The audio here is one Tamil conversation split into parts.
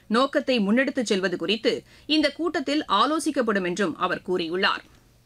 நோக்கத்தை முன்னெடுத்துச் செல்வது குறித்து இந்த கூட்டத்தில் ஆலோசிக்கப்படும் என்றும் அவர் கூறியுள்ளார்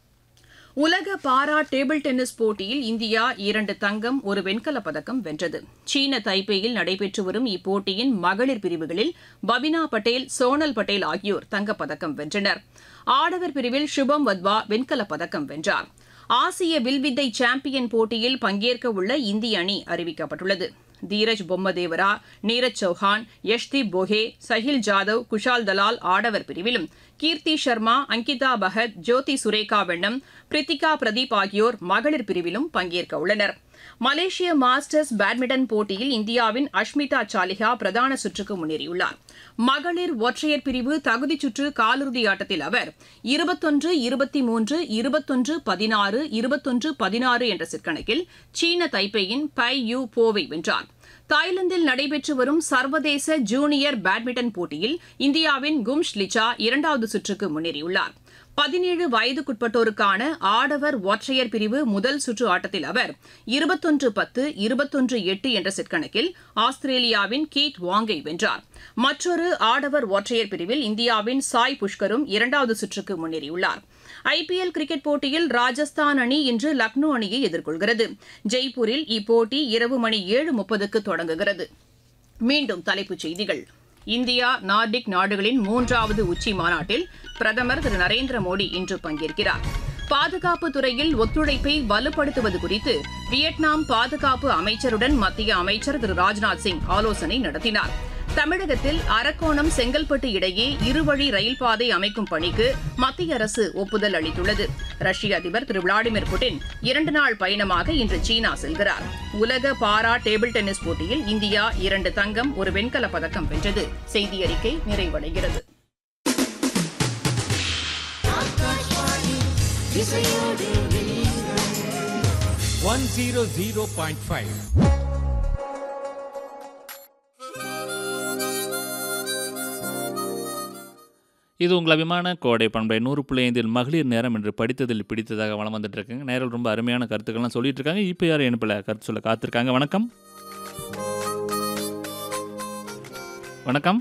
உலக பாரா டேபிள் டென்னிஸ் போட்டியில் இந்தியா இரண்டு தங்கம் ஒரு வெண்கலப் பதக்கம் வென்றது சீன தைப்பேயில் நடைபெற்று வரும் இப்போட்டியின் மகளிர் பிரிவுகளில் பபினா பட்டேல் சோனல் பட்டேல் ஆகியோர் தங்கப்பதக்கம் வென்றனர் ஆடவர் பிரிவில் சுபம் வத்வா வெண்கலப் பதக்கம் வென்றார் ஆசிய வில்வித்தை சாம்பியன் போட்டியில் பங்கேற்க உள்ள இந்திய அணி அறிவிக்கப்பட்டுள்ளது தீரஜ் பொம்மதேவரா நீரஜ் சௌஹான் யஷ்தீப் போஹே சஹில் ஜாதவ் குஷால் தலால் ஆடவர் பிரிவிலும் கீர்த்தி சர்மா அங்கிதா பகத் ஜோதி சுரேகா வெண்ணம் பிரித்திகா பிரதீப் ஆகியோர் மகளிர் பிரிவிலும் பங்கேற்க உள்ளனர் மலேசிய மாஸ்டர்ஸ் பேட்மிண்டன் போட்டியில் இந்தியாவின் அஷ்மிதா சாலிஹா பிரதான சுற்றுக்கு முன்னேறியுள்ளார் மகளிர் ஒற்றையர் பிரிவு தகுதிச் சுற்று காலிறுதி ஆட்டத்தில் அவர் இருபத்தொன்று இருபத்தி மூன்று இருபத்தொன்று பதினாறு இருபத்தொன்று பதினாறு என்ற சிற்கணக்கில் சீன தைப்பேயின் பை யூ போவை வென்றார் தாய்லாந்தில் நடைபெற்று வரும் சர்வதேச ஜூனியர் பேட்மிண்டன் போட்டியில் இந்தியாவின் கும்ஷ் லிச்சா இரண்டாவது சுற்றுக்கு முன்னேறியுள்ளார் பதினேழு வயதுக்குட்பட்டோருக்கான ஆடவர் ஒற்றையர் பிரிவு முதல் சுற்று ஆட்டத்தில் அவர் இருபத்தொன்று பத்து இருபத்தொன்று எட்டு என்ற செட் கணக்கில் ஆஸ்திரேலியாவின் கீத் வாங்கை வென்றார் மற்றொரு ஆடவர் ஒற்றையர் பிரிவில் இந்தியாவின் சாய் புஷ்கரும் இரண்டாவது சுற்றுக்கு முன்னேறியுள்ளார் ஐபிஎல் கிரிக்கெட் போட்டியில் ராஜஸ்தான் அணி இன்று லக்னோ அணியை எதிர்கொள்கிறது ஜெய்ப்பூரில் இப்போட்டி இரவு மணி ஏழு முப்பதுக்கு தொடங்குகிறது மீண்டும் தலைப்புச் செய்திகள் இந்தியா நார்டிக் நாடுகளின் மூன்றாவது உச்சி மாநாட்டில் பிரதமர் திரு நரேந்திர மோடி இன்று பங்கேற்கிறார் பாதுகாப்பு துறையில் ஒத்துழைப்பை வலுப்படுத்துவது குறித்து வியட்நாம் பாதுகாப்பு அமைச்சருடன் மத்திய அமைச்சர் திரு ராஜ்நாத் சிங் ஆலோசனை நடத்தினார் தமிழகத்தில் அரக்கோணம் செங்கல்பட்டு இடையே இருவழி ரயில் பாதை அமைக்கும் பணிக்கு மத்திய அரசு ஒப்புதல் அளித்துள்ளது ரஷ்ய அதிபர் திரு விளாடிமிர் புட்டின் இரண்டு நாள் பயணமாக இன்று சீனா செல்கிறார் உலக பாரா டேபிள் டென்னிஸ் போட்டியில் இந்தியா இரண்டு தங்கம் ஒரு வெண்கலப் பதக்கம் வென்றது செய்தி அறிக்கை நிறைவடைகிறது one zero zero point five இது உங்கள் அபிமான கோடை பண்பை நூறு புள்ளி ஐந்தில் மகளிர் நேரம் என்று படித்ததில் பிடித்ததாக வளம் வந்துட்டு இருக்குங்க நேரில் ரொம்ப அருமையான கருத்துக்கள்லாம் சொல்லிட்டு இருக்காங்க இப்போ யார் இணைப்பில் கருத்து சொல்ல காத்திருக்காங்க வணக்கம் வணக்கம்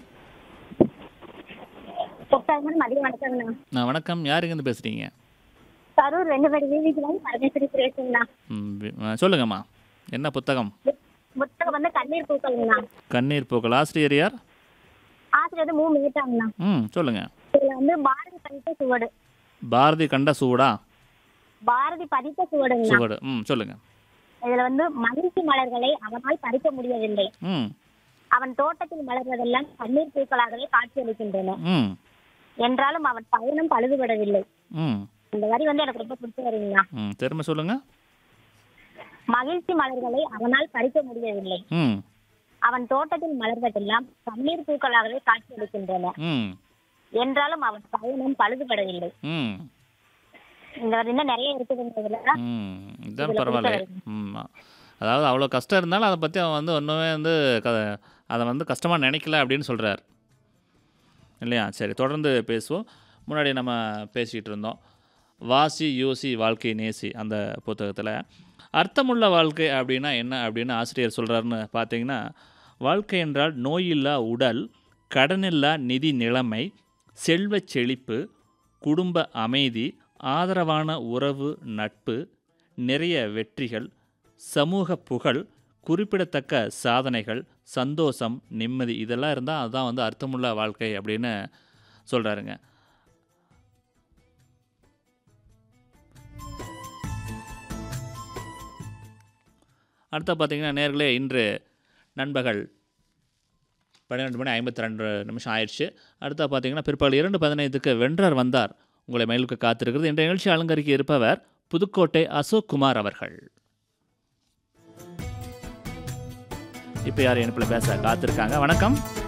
சார் மதியம் வணக்கம்ண்ணா நான் வணக்கம் யார் இங்கேருந்து பேசுகிறீங்க கரூர் ரெண்டு படி வீதிக்கு வந்து பரமேஸ்வரி சுரேஷுங்கண்ணா ம், வி- ஆ, சொல்லுங்கம்மா என்ன புத்தகம் புத்தகம் வந்து கண்ணீர் பூக்கள்ண்ணா கண்ணீர் பூக்கள் ஆசிரியர் யார் ஆசிரியர் வந்து மூ மீட்டாங்கண்ணா ம் சொல்லுங்கள் இதுல வந்து பாரதி பதித்த சுவடு பாரதி கண்ட சூடா பாரதி பதித்த சுவடுங்கண்ணா சுவடு ம் சொல்லுங்கள் இதுல வந்து மகிழ்ச்சி மலர்களை அவனால் பறிக்க முடியவில்லை ம் அவன் தோட்டத்தில் மலர்வதெல்லாம் கண்ணீர் பூக்களாகவே காட்சியளிக்கின்றன ம் என்றாலும் அவன் பயணம் பழுதுபடவில்லை ம் இந்த வரி வந்து எனக்கு ரொம்ப பிடிச்ச வருங்கண்ணா ம் திரும்ப சொல்லுங்கள் மகிழ்ச்சி மலர்களை அவனால் பறிக்க முடியவில்லை ம் அவன் தோட்டத்தில் மலர்வதெல்லாம் கண்ணீர் பூக்களாகவே காட்சியளிக்கின்றன ம் என்றாலும் அவன் பயணம் பழுதுபடவில்லை ம் இந்த வரி இன்னும் நிறைய இருக்குதுங்கிறதுல ம் இதுதான் இதுல பரவாயில்ல கொடுத்த ம் அதாவது அவ்வளோ கஷ்டம் இருந்தாலும் அதை பற்றி அவன் வந்து ஒன்றுமே வந்து க அதை வந்து கஷ்டமாக நினைக்கல அப்படின்னு சொல்கிறார் இல்லையா சரி தொடர்ந்து பேசுவோம் முன்னாடி நம்ம பேசிக்கிட்டு இருந்தோம் வாசி யோசி வாழ்க்கை நேசி அந்த புத்தகத்தில் அர்த்தமுள்ள வாழ்க்கை அப்படின்னா என்ன அப்படின்னு ஆசிரியர் சொல்கிறாருன்னு பார்த்தீங்கன்னா வாழ்க்கை என்றால் நோயில்லா உடல் கடனில்லா நிதி நிலைமை செல்வச் செழிப்பு குடும்ப அமைதி ஆதரவான உறவு நட்பு நிறைய வெற்றிகள் சமூக புகழ் குறிப்பிடத்தக்க சாதனைகள் சந்தோஷம் நிம்மதி இதெல்லாம் இருந்தால் அதுதான் வந்து அர்த்தமுள்ள வாழ்க்கை அப்படின்னு சொல்கிறாருங்க அடுத்த பார்த்தீங்கன்னா நேர்களே இன்று நண்பகல் பன்னிரெண்டு மணி ஐம்பத்தி ரெண்டு நிமிஷம் ஆயிடுச்சு அடுத்த பார்த்தீங்கன்னா பிற்பகல் இரண்டு பதினைந்துக்கு வென்றார் வந்தார் உங்களை மயிலுக்கு காத்திருக்கிறது என்ற நிகழ்ச்சி அலங்கரிக்க இருப்பவர் புதுக்கோட்டை அசோக் குமார் அவர்கள் இப்போ யார் இணைப்பில் பேச காத்திருக்காங்க வணக்கம்